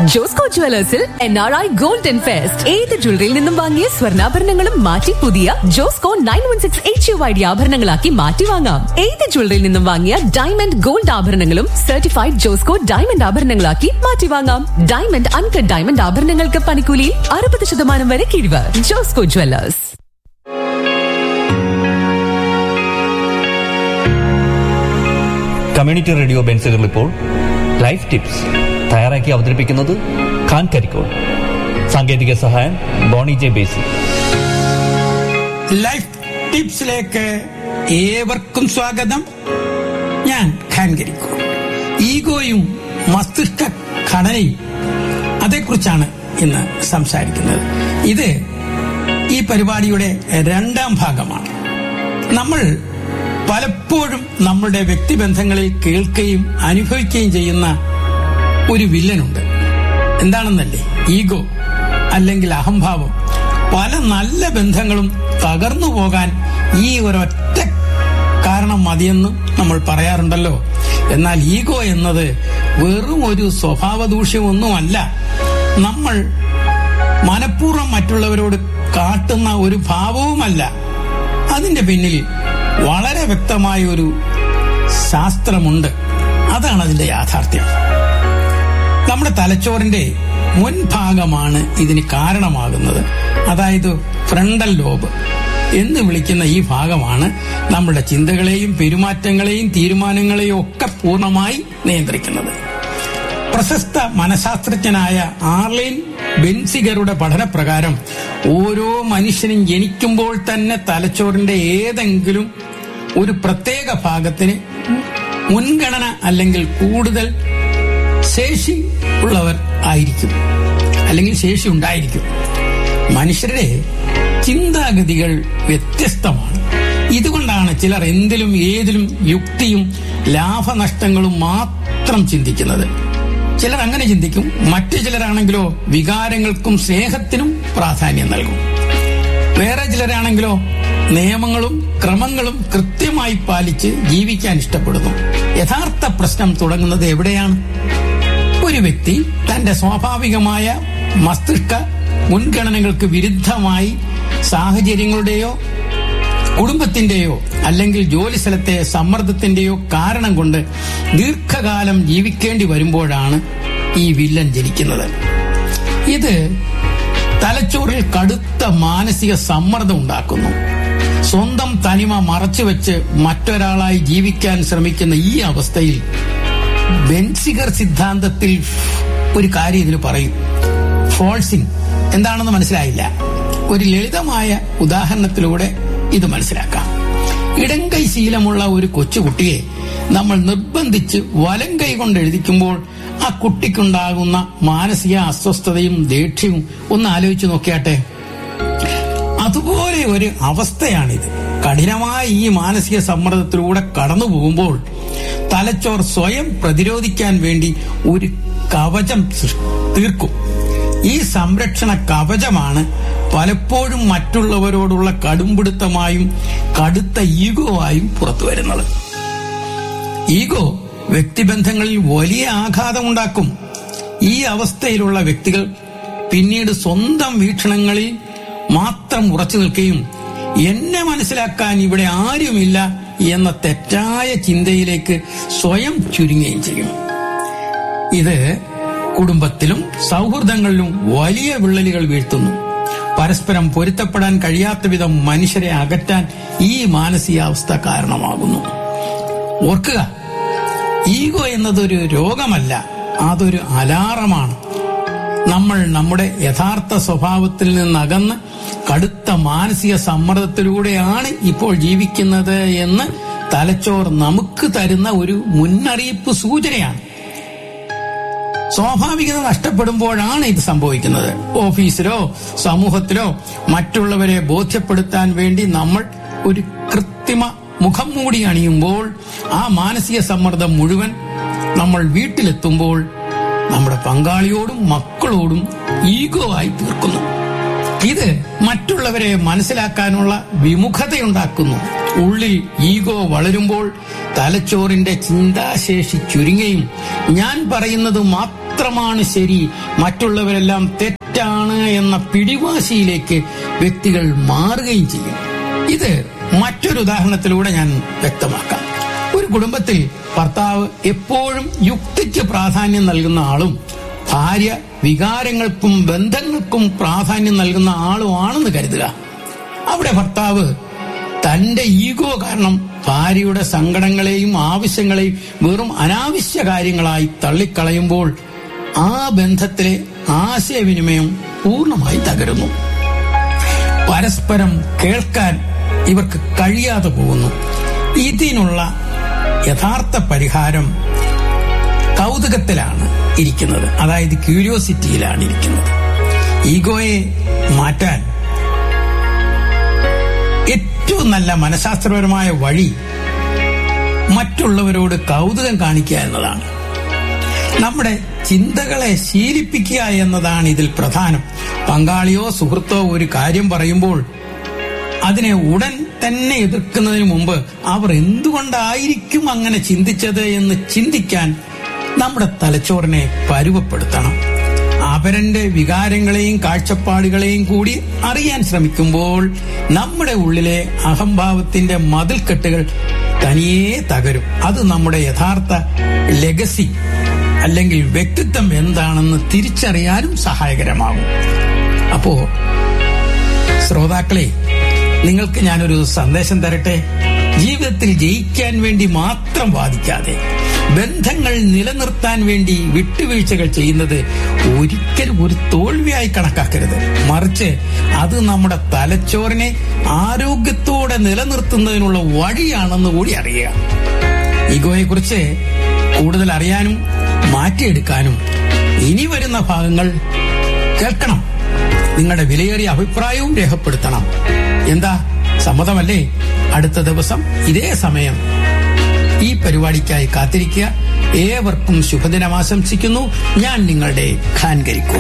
ജോസ്കോ ജുവലേഴ്സിൽ N R I golden fest ഏത് ജ്വല്ലറിയിൽ നിന്നും വാങ്ങിയ സ്വർണ്ണാഭരണങ്ങളും മാറ്റി പുതിയ Josco nine one six H U I D ആഭരണങ്ങളാക്കി മാറ്റി വാങ്ങാം ഏത് ജ്വല്ലറിയിൽ നിന്നും വാങ്ങിയ ഡയമണ്ട് ഗോൾഡ് ആഭരണങ്ങളും സർട്ടിഫൈഡ് ജോസ്കോ ഡയമണ്ട് ആഭരണങ്ങളാക്കി മാറ്റി വാങ്ങാം ഡയമണ്ട് അൺകട്ട് ഡയമണ്ട് ആഭരണങ്ങൾക്ക് പണിക്കൂലിയിൽ അറുപത് ശതമാനം വരെ കിഴിവ് ജോസ്കോ ജുവലേഴ്സ് കമ്മ്യൂണിറ്റി റേഡിയോ ബെൻസുകൾ ഇപ്പോൾ ലൈഫ് ടിപ്സ് തയ്യാറാക്കി അവതരിപ്പിക്കുന്നത് ഖാൻ കരിക്കോൾ സാങ്കേതിക സഹായം ബോണി ജെ ബേസി ലൈഫ് ടിപ്സിലേക്ക് ഏവർക്കും സ്വാഗതം ഞാൻ ഖാൻ കരിക്കോൾ ഈഗോയും മസ്തിഷ്ക ഘടനയും അതേക്കുറിച്ചാണ് ഇന്ന് സംസാരിക്കുന്നത് ഇത് ഈ പരിപാടിയുടെ രണ്ടാം ഭാഗമാണ് നമ്മൾ പലപ്പോഴും നമ്മുടെ വ്യക്തിബന്ധങ്ങളിൽ കേൾക്കുകയും അനുഭവിക്കുകയും ചെയ്യുന്ന ഒരു വില്ലനുണ്ട് എന്താണെന്നല്ലേ ഈഗോ അല്ലെങ്കിൽ അഹംഭാവം പല നല്ല ബന്ധങ്ങളും തകർന്നു പോകാൻ ഈ ഒരൊറ്റ കാരണം മതിയെന്ന് നമ്മൾ പറയാറുണ്ടല്ലോ എന്നാൽ ഈഗോ എന്നത് വെറും ഒരു സ്വഭാവ ദൂഷ്യമൊന്നുമല്ല നമ്മൾ മനഃപൂർവ്വം മറ്റുള്ളവരോട് കാട്ടുന്ന ഒരു ഭാവവുമല്ല അതിന്റെ പിന്നിൽ വളരെ വ്യക്തമായ ഒരു ശാസ്ത്രമുണ്ട് അതാണ് അതിന്റെ യാഥാർത്ഥ്യം നമ്മുടെ തലച്ചോറിന്റെ മുൻഭാഗമാണ് ഇതിന് കാരണമാകുന്നത് അതായത് ഫ്രണ്ടൽ ലോബ് എന്ന് വിളിക്കുന്ന ഈ ഭാഗമാണ് നമ്മുടെ ചിന്തകളെയും പെരുമാറ്റങ്ങളെയും തീരുമാനങ്ങളെയും ഒക്കെ പൂർണ്ണമായി നിയന്ത്രിക്കുന്നത് പ്രശസ്ത മനഃശാസ്ത്രജ്ഞനായ ആർലൈൻ ബെൻസിഗറുടെ പഠനപ്രകാരം ഓരോ മനുഷ്യനും ജനിക്കുമ്പോൾ തന്നെ തലച്ചോറിന്റെ ഏതെങ്കിലും ഒരു പ്രത്യേക ഭാഗത്തിന് മുൻഗണന അല്ലെങ്കിൽ കൂടുതൽ ശേഷി ഉള്ളവർ ആയിരിക്കും അല്ലെങ്കിൽ ശേഷി ഉണ്ടായിരിക്കും മനുഷ്യരുടെ ചിന്താഗതികൾ വ്യത്യസ്തമാണ് ഇതുകൊണ്ടാണ് ചിലർ എന്തിലും ഏതിലും യുക്തിയും ലാഭനഷ്ടങ്ങളും മാത്രം ചിന്തിക്കുന്നത് ചിലർ അങ്ങനെ ചിന്തിക്കും മറ്റു ചിലരാണെങ്കിലോ വികാരങ്ങൾക്കും സ്നേഹത്തിനും പ്രാധാന്യം നൽകും വേറെ ചിലരാണെങ്കിലോ നിയമങ്ങളും ക്രമങ്ങളും കൃത്യമായി പാലിച്ച് ജീവിക്കാൻ ഇഷ്ടപ്പെടുന്നു യഥാർത്ഥ പ്രശ്നം തുടങ്ങുന്നത് എവിടെയാണ് ഒരു വ്യക്തി തന്റെ സ്വാഭാവികമായ മസ്തിഷ്ക മുൻഗണനകൾക്ക് വിരുദ്ധമായി സാഹചര്യങ്ങളുടെയോ കുടുംബത്തിന്റെയോ അല്ലെങ്കിൽ ജോലി സ്ഥലത്തെ സമ്മർദ്ദത്തിന്റെയോ കാരണം കൊണ്ട് ദീർഘകാലം ജീവിക്കേണ്ടി വരുമ്പോഴാണ് ഈ വില്ലൻ ജനിക്കുന്നത് ഇത് തലച്ചോറിൽ കടുത്ത മാനസിക സമ്മർദ്ദം ഉണ്ടാക്കുന്നു സ്വന്തം തനിമ മറച്ചുവെച്ച് മറ്റൊരാളായി ജീവിക്കാൻ ശ്രമിക്കുന്ന ഈ അവസ്ഥയിൽ ബെൻസിഗർ സിദ്ധാന്തത്തിൽ ഒരു കാര്യം ഇതിന് പറയും ഫോൾസിംഗ് എന്താണെന്ന് മനസ്സിലായില്ല ഒരു ലളിതമായ ഉദാഹരണത്തിലൂടെ ഇത് മനസ്സിലാക്കാം ഇടംകൈ ശീലമുള്ള ഒരു കൊച്ചുകുട്ടിയെ നമ്മൾ നിർബന്ധിച്ച് വലം കൈ കൊണ്ട് എഴുതിക്കുമ്പോൾ ആ കുട്ടിക്കുണ്ടാകുന്ന മാനസിക അസ്വസ്ഥതയും ദേഷ്യവും ഒന്ന് ആലോചിച്ച് നോക്കിയാട്ടെ അതുപോലെ ഒരു അവസ്ഥയാണിത് കഠിനമായ ഈ മാനസിക സമ്മർദ്ദത്തിലൂടെ കടന്നു പോകുമ്പോൾ തലച്ചോർ സ്വയം പ്രതിരോധിക്കാൻ വേണ്ടി ഒരു കവചം സൃഷ്- തീർക്കും ഈ സംരക്ഷണ കവചമാണ് പലപ്പോഴും മറ്റുള്ളവരോടുള്ള കടുംപിടുത്തമായും കടുത്ത ഈഗോ ആയും പുറത്തു വരുന്നത് ഈഗോ വ്യക്തിബന്ധങ്ങളിൽ വലിയ ആഘാതമുണ്ടാക്കും ഈ അവസ്ഥയിലുള്ള വ്യക്തികൾ പിന്നീട് സ്വന്തം വീക്ഷണങ്ങളിൽ മാത്രം ഉറച്ചു നിൽക്കുകയും എന്നെ മനസ്സിലാക്കാൻ ഇവിടെ ആരുമില്ല എന്ന തെറ്റായ ചിന്തയിലേക്ക് സ്വയം ചുരുങ്ങുകയും ചെയ്യും ഇത് കുടുംബത്തിലും സൗഹൃദങ്ങളിലും വലിയ വിള്ളലുകൾ വീഴ്ത്തുന്നു പരസ്പരം പൊരുത്തപ്പെടാൻ കഴിയാത്ത വിധം മനുഷ്യരെ അകറ്റാൻ ഈ മാനസികാവസ്ഥ കാരണമാകുന്നു ഓർക്കുക ഈഗോ എന്നതൊരു രോഗമല്ല അതൊരു അലാറമാണ് നമ്മൾ നമ്മുടെ യഥാർത്ഥ സ്വഭാവത്തിൽ നിന്നകന്ന് കടുത്ത മാനസിക സമ്മർദ്ദത്തിലൂടെയാണ് ഇപ്പോൾ ജീവിക്കുന്നത് എന്ന് തലച്ചോർ നമുക്ക് തരുന്ന ഒരു മുന്നറിയിപ്പ് സൂചനയാണ് സ്വാഭാവികത നഷ്ടപ്പെടുമ്പോഴാണ് ഇത് സംഭവിക്കുന്നത് ഓഫീസിലോ സമൂഹത്തിലോ മറ്റുള്ളവരെ ബോധ്യപ്പെടുത്താൻ വേണ്ടി നമ്മൾ ഒരു കൃത്രിമ മുഖം മൂടി അണിയുമ്പോൾ ആ മാനസിക സമ്മർദ്ദം മുഴുവൻ നമ്മൾ വീട്ടിലെത്തുമ്പോൾ നമ്മുടെ പങ്കാളിയോടും മക്കളോടും ഈഗോ ആയി തീർക്കുന്നു ഇത് മറ്റുള്ളവരെ മനസ്സിലാക്കാനുള്ള വിമുഖതയുണ്ടാക്കുന്നു ഉള്ളിൽ ഈഗോ വളരുമ്പോൾ തലച്ചോറിന്റെ ചിന്താശേഷി ചുരുങ്ങുകയും ഞാൻ പറയുന്നത് മാത്രം മാത്രമാണ് ശരി മറ്റുള്ളവരെല്ലാം തെറ്റാണ് എന്ന പിടിവാശിയിലേക്ക് വ്യക്തികൾ മാറുകയും ചെയ്യും ഇത് മറ്റൊരു ഉദാഹരണത്തിലൂടെ ഞാൻ വ്യക്തമാക്കാം ഒരു കുടുംബത്തിൽ ഭർത്താവ് എപ്പോഴും യുക്തിക്ക് പ്രാധാന്യം നൽകുന്ന ആളും ഭാര്യ വികാരങ്ങൾക്കും ബന്ധങ്ങൾക്കും പ്രാധാന്യം നൽകുന്ന ആളുമാണെന്ന് കരുതുക അവിടെ ഭർത്താവ് തന്റെ ഈഗോ കാരണം ഭാര്യയുടെ സങ്കടങ്ങളെയും ആവശ്യങ്ങളെയും വെറും അനാവശ്യ കാര്യങ്ങളായി തള്ളിക്കളയുമ്പോൾ ആ ബന്ധത്തിലെ ആശയവിനിമയം പൂർണ്ണമായി തകരുന്നു പരസ്പരം കേൾക്കാൻ ഇവർക്ക് കഴിയാതെ പോകുന്നു ഇതിനുള്ള യഥാർത്ഥ പരിഹാരം കൗതുകത്തിലാണ് ഇരിക്കുന്നത് അതായത് ക്യൂരിയോസിറ്റിയിലാണ് ഇരിക്കുന്നത് ഈഗോയെ മാറ്റാൻ ഏറ്റവും നല്ല മനഃശാസ്ത്രപരമായ വഴി മറ്റുള്ളവരോട് കൗതുകം കാണിക്കുക എന്നതാണ് നമ്മുടെ ചിന്തകളെ ശീലിപ്പിക്കുക എന്നതാണ് ഇതിൽ പ്രധാനം പങ്കാളിയോ സുഹൃത്തോ ഒരു കാര്യം പറയുമ്പോൾ അതിനെ ഉടൻ തന്നെ എതിർക്കുന്നതിന് മുമ്പ് അവർ എന്തുകൊണ്ടായിരിക്കും അങ്ങനെ ചിന്തിച്ചത് എന്ന് ചിന്തിക്കാൻ നമ്മുടെ തലച്ചോറിനെ പരുവപ്പെടുത്തണം അവരന്റെ വികാരങ്ങളെയും കാഴ്ചപ്പാടുകളെയും കൂടി അറിയാൻ ശ്രമിക്കുമ്പോൾ നമ്മുടെ ഉള്ളിലെ അഹംഭാവത്തിന്റെ മതിൽക്കെട്ടുകൾ തനിയെ തകരും അത് നമ്മുടെ യഥാർത്ഥ ലെഗസി അല്ലെങ്കിൽ വ്യക്തിത്വം എന്താണെന്ന് തിരിച്ചറിയാനും സഹായകരമാകും അപ്പോ ശ്രോതാക്കളെ നിങ്ങൾക്ക് ഞാനൊരു സന്ദേശം തരട്ടെ ജീവിതത്തിൽ ജയിക്കാൻ വേണ്ടി മാത്രം വാദിക്കാതെ ബന്ധങ്ങൾ നിലനിർത്താൻ വേണ്ടി വിട്ടുവീഴ്ചകൾ ചെയ്യുന്നത് ഒരിക്കലും ഒരു തോൽവിയായി കണക്കാക്കരുത് മറിച്ച് അത് നമ്മുടെ തലച്ചോറിനെ ആരോഗ്യത്തോടെ നിലനിർത്തുന്നതിനുള്ള വഴിയാണെന്ന് കൂടി അറിയുക ഈഗോയെ കുറിച്ച് കൂടുതൽ അറിയാനും മാറ്റിയെടുക്കാനും ഇനി വരുന്ന ഭാഗങ്ങൾ കേൾക്കണം നിങ്ങളുടെ വിലയേറിയ അഭിപ്രായവും രേഖപ്പെടുത്തണം എന്താ സമ്മതമല്ലേ അടുത്ത ദിവസം ഇതേ സമയം ഈ പരിപാടിക്കായി കാത്തിരിക്കുക ഏവർക്കും ശുഭദിനം ആശംസിക്കുന്നു ഞാൻ നിങ്ങളുടെ ഖാൻകരിക്കും